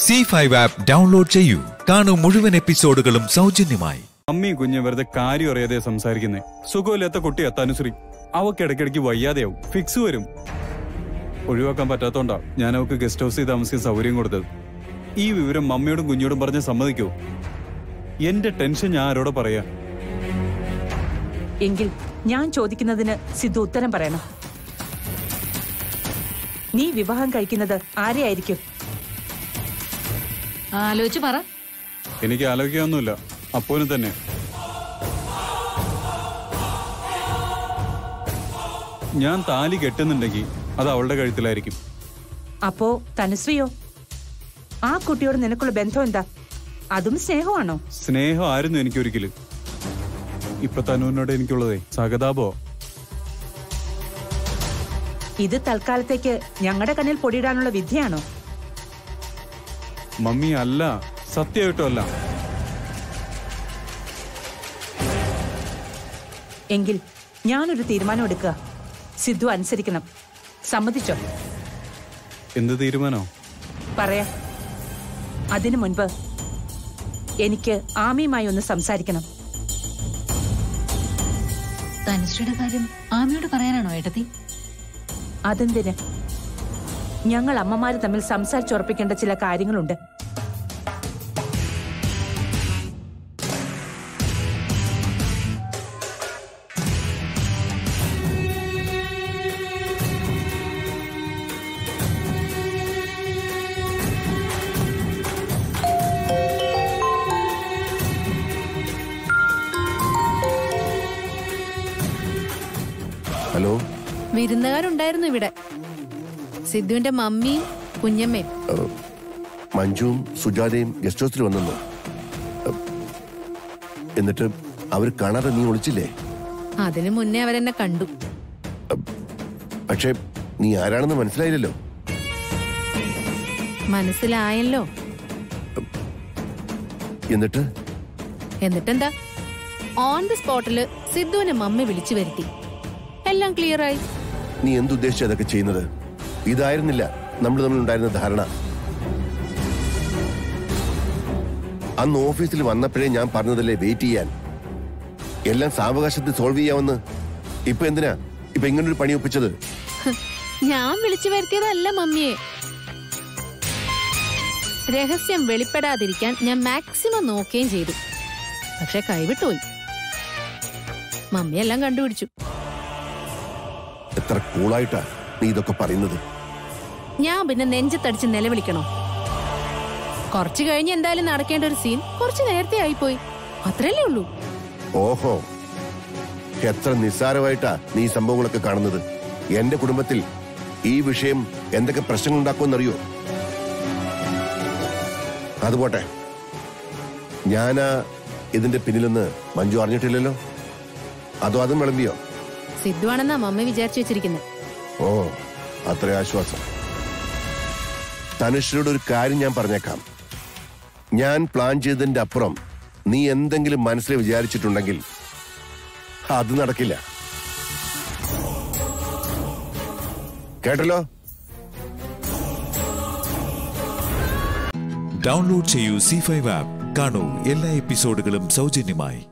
C five app download ചെയ്യൂ കാണൂ മുഴുവൻ എപ്പിസോഡുകളും സൗജന്യമായി അമ്മയും കുഞ്ഞും വെറുതെ കാര്യം അറിയാതെ സംസാരിക്കുന്നേ സുഖമില്ലാത്ത കുട്ടിയാ തനുശ്രീ അവക്ക് ഇടയ്ക്കിടയ്ക്ക് വയ്യാതെയാവും ഫിക്സ് വരും ഒഴിവാക്കാൻ പറ്റാത്തോണ്ടാ ഞാൻ അവക്ക് ഗസ്റ്റ് ഹൗസിൽ താമസിക്കാൻ സൗകര്യം കൊടുത്തത് ഈ വിവരം മമ്മിയോടും കുഞ്ഞോടും പറഞ്ഞ് സമ്മതിക്കോ എന്റെ ടെൻഷൻ ഞാൻ ആരോടെ പറയാ എങ്കിൽ ഞാൻ ചോദിക്കുന്നതിന് സിദ്ധു ഉത്തരം പറയണം നീ വിവാഹം കഴിക്കുന്നത് ആരെയായിരിക്കും ആലോചിച്ച് പറ എനിക്ക് ആലോചിക്കാനൊന്നുമില്ല അപ്പോനും തന്നെ ഞാൻ താലി കെട്ടുന്നുണ്ടെങ്കിൽ അത് അവളുടെ കഴുത്തിലായിരിക്കും അപ്പോ തനുശ്രീയോ ആ കുട്ടിയോട് നിനക്കുള്ള ബന്ധം എന്താ അതും സ്നേഹമാണോ സ്നേഹം ആയിരുന്നു എനിക്കൊരിക്കലും ഇപ്പൊ തനുവിനോട് എനിക്കുള്ളതേ സഹതാപോ ഇത് തൽക്കാലത്തേക്ക് ഞങ്ങളുടെ കണ്ണിൽ പൊടിയിടാനുള്ള വിദ്യയാണോ മമ്മി അല്ല സത്യമായിട്ടും അല്ല എങ്കിൽ ഞാനൊരു തീരുമാനം എടുക്കുക സിദ്ധു അനുസരിക്കണം സമ്മതിച്ചോ എന്ത് തീരുമാനോ പറയാ അതിനു മുൻപ് എനിക്ക് ആമിയുമായി ഒന്ന് സംസാരിക്കണം തനുശ്രീയുടെ കാര്യം ആമയോട് പറയാനാണോ ഏട്ടത്തി അതെന്തിന് ഞങ്ങൾ അമ്മമാര് തമ്മിൽ സംസാരിച്ചുറപ്പിക്കേണ്ട ചില കാര്യങ്ങളുണ്ട് ഹലോ വിരുന്നുകാരുണ്ടായിരുന്നു ഇവിടെ സിദ്ധുവിന്റെ മമ്മിയും കുഞ്ഞമ്മയും ഏഹ്, മഞ്ജുവും സുജാതയും ഗസ്റ്റ് ഹൗസിൽ വന്നെന്നു ഏഹ്, എന്നിട്ട് അവർ കാണാതെ നീ ഒളിച്ചില്ലേ അതിനു മുന്നേ അവരെന്നെ കണ്ടു പക്ഷേ നീ ആരാണെന്ന് മനസ്സിലായില്ലല്ലോ മനസ്സിലായല്ലോ എന്നിട്ട് എന്നിട്ടെന്താ ഓൺ ദി സ്പോട്ടില് സിദ്ധുവിനെ മമ്മി വിളിച്ചു വരുത്തി എല്ലാം ക്ലിയർ ആയി നീ എന്തുദ്ദേശിച്ച അതൊക്കെ ചെയ്യുന്നത് ഇതായിരുന്നില്ല നമ്മൾ തമ്മിൽ ഉണ്ടായിരുന്ന ധാരണ അന്ന് ഓഫീസിൽ വന്നപ്പോഴേ ഞാൻ പറഞ്ഞതല്ലേ വെയിറ്റ് ചെയ്യാൻ എല്ലാം സാവകാശത്തിൽ സോൾവ് ചെയ്യാമെന്ന് ഇപ്പൊ എന്തിനാ ഇപ്പൊ ഇങ്ങനൊരു പണി ഒപ്പിച്ചത് ഹ്, ഞാൻ വിളിച്ചു വരുത്തിയതല്ല മമ്മിയെ രഹസ്യം വെളിപ്പെടാതിരിക്കാൻ ഞാൻ മാക്സിമം നോക്കുകയും ചെയ്തു പക്ഷെ കൈവിട്ടുപോയി മമ്മി എല്ലാം കണ്ടുപിടിച്ചു എത്ര കൂളായിട്ടാ നീ ഇതൊക്കെ പറയുന്നത് ഞാൻ പിന്നെ നെഞ്ചത്തടിച്ച് നിലവിളിക്കണോ കുറച്ചു കഴിഞ്ഞ് എന്തായാലും നടക്കേണ്ട ഒരു സീൻ കുറച്ച് നേരത്തെ ആയിപ്പോയി അത്രല്ലേ ഉള്ളൂ ഓഹോ എത്ര നിസ്സാരമായിട്ടാ നീ ഈ സംഭവങ്ങളൊക്കെ കാണുന്നത് എന്റെ കുടുംബത്തിൽ ഈ വിഷയം എന്തൊക്കെ പ്രശ്നങ്ങൾ ഉണ്ടാക്കുമെന്നറിയോ അതുപോട്ടെ ഞാനാ ഇതിന്റെ പിന്നിലെന്ന് മഞ്ജു അറിഞ്ഞിട്ടില്ലല്ലോ അതോ അതും വിളമ്പിയോ സിദ്ധുവാണെന്നാ മമ്മി വിചാരിച്ചു വെച്ചിരിക്കുന്നത് ഓ അത്ര ആശ്വാസം തനുശ്രീയോട് ഒരു കാര്യം ഞാൻ പറഞ്ഞേക്കാം ഞാൻ പ്ലാൻ ചെയ്തതിന്റെ അപ്പുറം നീ എന്തെങ്കിലും മനസ്സിൽ വിചാരിച്ചിട്ടുണ്ടെങ്കിൽ അത് നടക്കില്ല കേട്ടല്ലോ ഡൗൺലോഡ് ചെയ്യൂ സി ഫൈവ് ആപ്പ് കാണൂ എല്ലാ എപ്പിസോഡുകളും സൗജന്യമായി